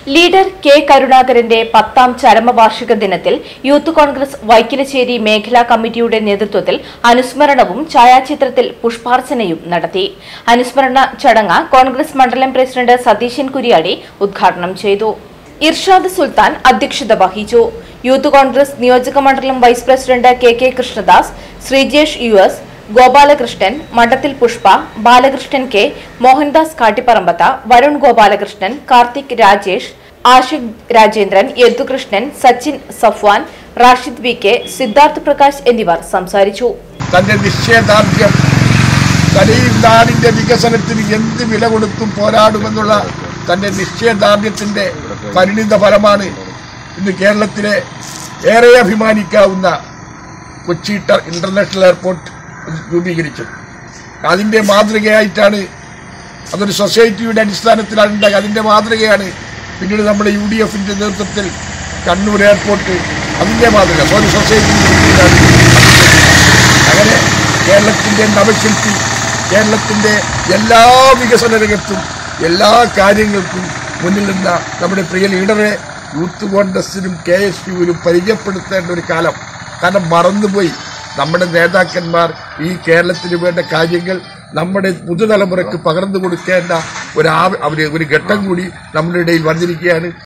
leader K കരുണാകരന്റെ പത്താം ചരമവാർഷിക ദിനത്തിൽ youth Congress Vaikilassery മേഖലാ കമ്മിറ്റിയുടെ നേതൃത്വത്തിൽ അനുസ്മരണവും ഛായാചിത്രത്തിൽ പുഷ്പാർച്ചനയും നടത്തി അനുസ്മരണ ചടങ്ങ് കോൺഗ്രസ് മണ്ഡലം പ്രസിഡന്റ് സതീശൻ കുരിയാടി ഉദ്ഘാടനം ചെയ്തു ഇർഷാദ് സുൽത്താൻ അധ്യക്ഷത വഹിച്ചു യൂത്ത് കോൺഗ്രസ് നിയോജക മണ്ഡലം vice president K K Krishnadas Sreejesh U S Gopalakrishnan Madathil Pushpa Balakrishnan K Mohandas Kattiparambath Varun Gopalakrishnan Karthik Rajesh Ashiq Rajendran Yadukrishnan Sachin Safwan Rashid V K Siddharth Prakash എന്നിവർ സംസാരിച്ചു തന്റെ നിശ്ചയദാർഢ്യം തലയിൽ നാടിന്റെ വികസനത്തിന് എന്ത് വില കൊടുത്തും പോരാടുമെന്നുള്ള തന്റെ നിശ്ചയദാർഢ്യത്തിന്റെ പരിണിത ഫലമാണ് ഇന്ന് കേരളത്തിലെ ഏറെ അഭിമാനിക്കാവുന്ന കൊച്ചി ട്ട- ഇന്റർനാഷണൽ എയർപോർട്ട് രൂപീകരിച്ചത് അതിന്റെ മാതൃകയായിട്ടാണ് അതൊരു സൊസൈറ്റിയുടെ അടിസ്ഥാനത്തിലാണ് ഉണ്ടാകുക അതിന്റെ മാതൃകയാണ് പിന്നീട് നമ്മുടെ യു ഡി എഫിന്റെ നേതൃത്വത്തിൽ കണ്ണൂർ എയർപോർട്ട് അതിന്റെ മാതൃക ഒരു സൊസൈറ്റിയുടെ അങ്ങനെ കേരളത്തിന്റെ നവശില്പി കേരളത്തിന്റെ എല്ലാ വികസന രംഗത്തും എല്ലാ കാര്യങ്ങൾക്കും മുന്നിൽ നിന്ന നമ്മുടെ പ്രിയ ലീഡറെ യൂത്ത് കോൺഗ്രസിനും കെ എസ് യുവിനും പരിചയപ്പെടുത്തേണ്ട ഒരു കാലം കാരണം മറന്നുപോയി നമ്മുടെ നേതാക്കന്മാർ ഈ കേരളത്തിന് വേണ്ട കാര്യങ്ങൾ നമ്മുടെ പുതുതലമുറയ്ക്ക് പകർന്നു കൊടുക്കേണ്ട ഒരു ആ- ഒരു ഒരു ഘട്ടം കൂടി നമ്മുടെ ഇടയിൽ വന്നിരിക്കുകയാണ്